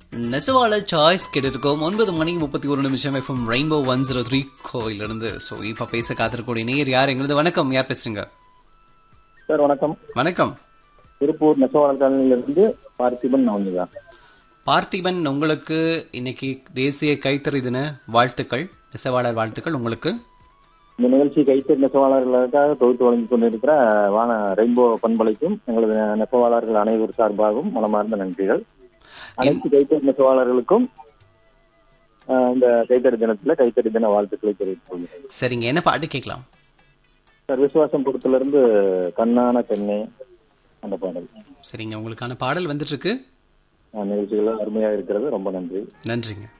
நெசவால choice கேட்டிருக்கோம் ஒன்பது மணிக்கு முப்பத்தி ஒரு நிமிஷம் FM rainbow one zero three கோயிலிருந்து ஸோ இப்போ பேச காத்திருக்கக்கூடிய நேர் யார் எங்களது வணக்கம் யார் பேசுறீங்க சார் வணக்கம் வணக்கம் திருப்பூர் நெசவாளர் காலனியிலிருந்து பார்த்திபன் நவனிதா பார்த்திபன் உங்களுக்கு இன்னைக்கு தேசிய கைத்தறி தின வாழ்த்துக்கள் நெசவாளர் வாழ்த்துக்கள் உங்களுக்கு இந்த நிகழ்ச்சி கைத்தறி நெசவாளர்களுக்காக தொகுத்து வழங்கி கொண்டிருக்கிற வான ரெயின்போ பண்பலைக்கும் எங்களது நெசவாளர்கள் அனைவர் சார்பாகவும் மனமார்ந்த நன்றிகள் அனைத்து கைத்தறி நெசவாளர்களுக்கும் ஆஹ், இந்த கைத்தறி தினத்துல கைத்தறி தின வாழ்த்துக்களை தெரிவித்துக் கொள்கிறேன் சரிங்க என்ன பாட்டு கேட்கலாம் சார் விசுவாசம் பொறுத்துல இருந்து கண்ணான பெண்ணே அந்த பாடல் சரிங்க உங்களுக்கான பாடல் வந்துட்டு இருக்கு ஆஹ், நிகழ்ச்சிகள் அருமையாக இருக்கிறது ரொம்ப நன்றி நன்றிங்க